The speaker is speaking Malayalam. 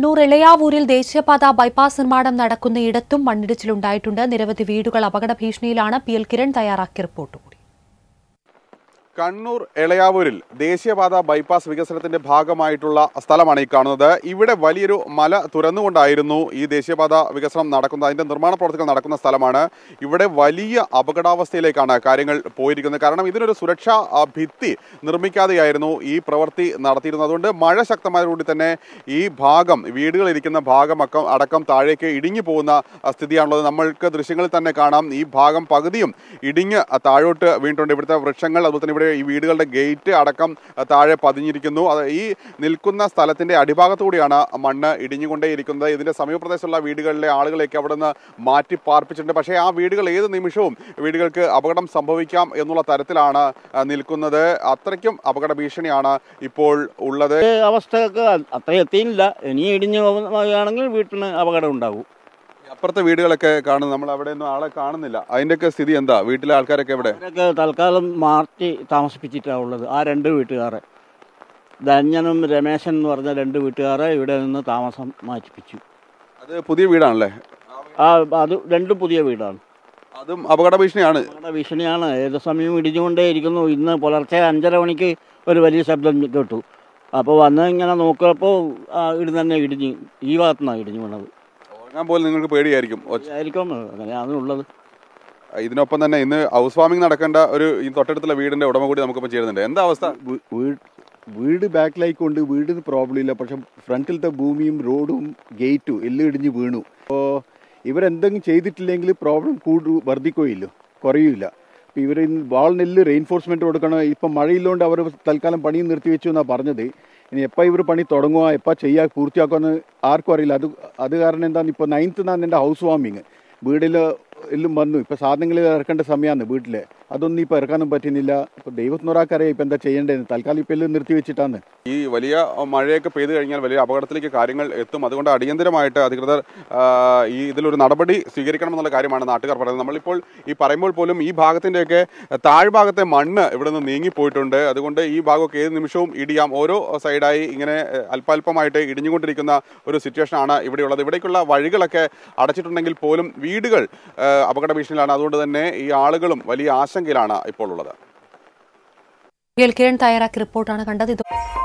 കണ്ണൂർ ഇളയാവൂരിൽ ദേശീയപാത ബൈപ്പാസ് നിർമ്മാണം നടക്കുന്നയിടത്തും മണ്ണിടിച്ചിലുണ്ടായിട്ടുണ്ട് നിരവധി വീടുകൾ അപകട ഭീഷണിയിലാണ് പി എൽ കിരൺ തയ്യാറാക്കിയ റിപ്പോർട്ട് കൂടി കണ്ണൂർ എളയാവൂരിൽ ദേശീയപാത ബൈപ്പാസ് വികസനത്തിന്റെ ഭാഗമായിട്ടുള്ള സ്ഥലമാണ് ഈ കാണുന്നത് ഇവിടെ വലിയൊരു മല തുറന്നുകൊണ്ടായിരുന്നു ഈ ദേശീയപാത വികസനം നടക്കുന്നത് അതിന്റെ നിർമ്മാണ പ്രവർത്തികൾ നടക്കുന്ന സ്ഥലമാണ് ഇവിടെ വലിയ അപകടാവസ്ഥയിലേക്കാണ് കാര്യങ്ങൾ പോയിരിക്കുന്നത് കാരണം ഇതിനൊരു സുരക്ഷാ ആ, ഭിത്തി നിർമ്മിക്കാതെയായിരുന്നു ഈ പ്രവൃത്തി നടത്തിയിരുന്നത് അതുകൊണ്ട് മഴ ശക്തമായതോടുകൂടി തന്നെ ഈ ഭാഗം വീടുകളിരിക്കുന്ന ഭാഗമക്കം അടക്കം താഴേക്ക് ഇടിഞ്ഞു പോകുന്ന ആ, സ്ഥിതിയാണുള്ളത് നമ്മൾക്ക് ദൃശ്യങ്ങളിൽ തന്നെ കാണാം ഈ ഭാഗം പകുതിയും ഇടിഞ്ഞ് ആ, താഴോട്ട് വീണിട്ടുണ്ട് ഇവിടുത്തെ വൃക്ഷങ്ങൾ അതുപോലെ തന്നെ ഇവിടെ ഈ വീടുകളുടെ ഗേറ്റ് അടക്കം ആ, താഴെ പതിഞ്ഞിരിക്കുന്നു അത് ഈ നിൽക്കുന്ന സ്ഥലത്തിന്റെ അടിഭാഗത്തുകൂടിയാണ് മണ്ണ് ഇടിഞ്ഞുകൊണ്ടേയിരിക്കുന്നത് ഇതിന്റെ സമീപപ്രദേശത്തുള്ള വീടുകളിലെ ആളുകളെയൊക്കെ അവിടെ നിന്ന് മാറ്റി പാർപ്പിച്ചിട്ടുണ്ട് പക്ഷേ ആ വീടുകൾ ഏത് നിമിഷവും വീടുകൾക്ക് അപകടം സംഭവിക്കാം എന്നുള്ള തരത്തിലാണ് ആ, നിൽക്കുന്നത് അത്രയ്ക്കും അപകട ഭീഷണിയാണ് ഇപ്പോൾ ഉള്ളത് ഈ അവസ്ഥയൊക്കെ അത്രയും എത്തിയില്ല ഇനി ഇടിഞ്ഞു പോകുകയാണെങ്കിൽ വീട്ടിന് അപകടം ഉണ്ടാകും അപ്പുറത്തെ വീടുകളൊക്കെ കാണുന്നു നമ്മൾ അവിടെ ഒന്നും ആളെ കാണുന്നില്ല അതിന്റെയൊക്കെ സ്ഥിതി എന്താ വീട്ടിലെ ആൾക്കാരൊക്കെ എവിടെ അവരൊക്കെ തൽക്കാലം മാറ്റി താമസിപ്പിച്ചിട്ടാണ് ഉള്ളത് ആ രണ്ട് വീട്ടുകാരെ ധന്യനും രമേശൻ എന്ന് പറഞ്ഞ രണ്ട് വീട്ടുകാരെ ഇവിടെ നിന്ന് താമസം മാറ്റിപ്പിച്ചു അത് പുതിയ വീടാണല്ലേ ആ അത് രണ്ടും പുതിയ വീടാണ് അതും അപകട ഭീഷണിയാണ് അപകട ഭീഷണിയാണ് ഏത് സമയവും ഇടിഞ്ഞുകൊണ്ടേയിരിക്കുന്നു ഇന്ന് പുലർച്ചെ അഞ്ചര മണിക്ക് ഒരു വലിയ ശബ്ദം കേട്ടു അപ്പോൾ വന്ന് ഇങ്ങനെ നോക്കിയപ്പോൾ ഇടി തന്നെ ഇടിഞ്ഞ് ഈ ഭാഗത്തുനിന്നാണ് ഇടിഞ്ഞു വീണത് ഉറങ്ങാൻ പോലും നിങ്ങൾക്ക് പേടിയായിരിക്കും ഒച്ച- ആയിരിക്കും അങ്ങനെയാണ് ഉള്ളത് ഇതിനൊപ്പം തന്നെ ഇന്ന് ഹൗസ് വാമിംഗ് നടക്കേണ്ട ഒരു ഈ തൊട്ടടുത്തുള്ള വീടിന്റെ ഉടമ കൂടി നമുക്കിപ്പോൾ ചേരുന്നുണ്ട് എന്താ അവസ്ഥ വീ- വീട് വീട് ബാക്കിലായിക്കൊണ്ട് വീടിന് പ്രോബ്ലം ഇല്ല പക്ഷെ ഫ്രണ്ടിലത്തെ ഭൂമിയും റോഡും ഗേറ്റും എല്ലാം ഇടിഞ്ഞ് വീണു അപ്പോൾ ഇവരെന്തെങ്കിലും ചെയ്തിട്ടില്ലെങ്കിൽ പ്രോബ്ലം കൂടു വർദ്ധിക്കുകയില്ലോ കുറയില്ല അപ്പോൾ ഇവർ വാളിനെല്ല് റെയിൻഫോഴ്സ്മെൻറ്റ് കൊടുക്കണം ഇപ്പം മഴയില്ലോണ്ട് അവർ തൽക്കാലം പണി നിർത്തി വെച്ചു എന്നാണ് പറഞ്ഞത് ഇനി എപ്പോൾ ഇവർ പണി തുടങ്ങുക എപ്പോൾ ചെയ്യാ പൂർത്തിയാക്കുമെന്ന് ആർക്കും അറിയില്ല അത് അത് കാരണം എന്താണ് ഇപ്പോൾ നയൻത്ത് നാണ് എൻ്റെ ഹൗസ് വാമിങ് വീട്ടിൽ എല്ലാം വന്നു ഇപ്പോൾ സാധനങ്ങൾ ഇറക്കേണ്ട സമയമാണ് വീട്ടിൽ അതൊന്നും ഇപ്പോൾ ഇറക്കാനും പറ്റുന്നില്ല ഇപ്പോൾ ദൈവത്തിനൊരാൾക്കറിയാം ഇപ്പം എന്താ ചെയ്യേണ്ടതെന്ന് തൽക്കാലം ഇപ്പം എല്ലാം നിർത്തി വെച്ചിട്ടാണ് ഈ വലിയ മഴയൊക്കെ പെയ്തു കഴിഞ്ഞാൽ വലിയ അപകടത്തിലേക്ക് കാര്യങ്ങൾ എത്തും അതുകൊണ്ട് അടിയന്തരമായിട്ട് അധികൃതർ ആ, ഈ ഇതിലൊരു നടപടി സ്വീകരിക്കണം എന്നുള്ള കാര്യമാണ് നാട്ടുകാർ പറയുന്നത് നമ്മളിപ്പോൾ ഈ പറയുമ്പോൾ പോലും ഈ ഭാഗത്തിൻ്റെയൊക്കെ താഴ്ഭാഗത്തെ മണ്ണ് ഇവിടെ നിന്ന് നീങ്ങിപ്പോയിട്ടുണ്ട് അതുകൊണ്ട് ഈ ഭാഗമൊക്കെ ഏത് നിമിഷവും ഇടിയാം ഓരോ സൈഡായി ഇങ്ങനെ ഏഹ്, അല്പാൽപമായിട്ട് ഇടിഞ്ഞുകൊണ്ടിരിക്കുന്ന ഒരു സിറ്റുവേഷനാണ് ഇവിടെയുള്ളത് ഇവിടേക്കുള്ള വഴികളൊക്കെ അടച്ചിട്ടുണ്ടെങ്കിൽ പോലും വീടുകൾ ഏഹ്, അപകട ഭീഷണിയിലാണ് അതുകൊണ്ട് തന്നെ ഈ ആളുകളും വലിയ ആശങ്കയിലാണ് ഇപ്പോൾ ഉള്ളത് പി എൽ കിരൺ തയ്യാറാക്കിയ റിപ്പോർട്ടാണ് കണ്ടത് ഇത്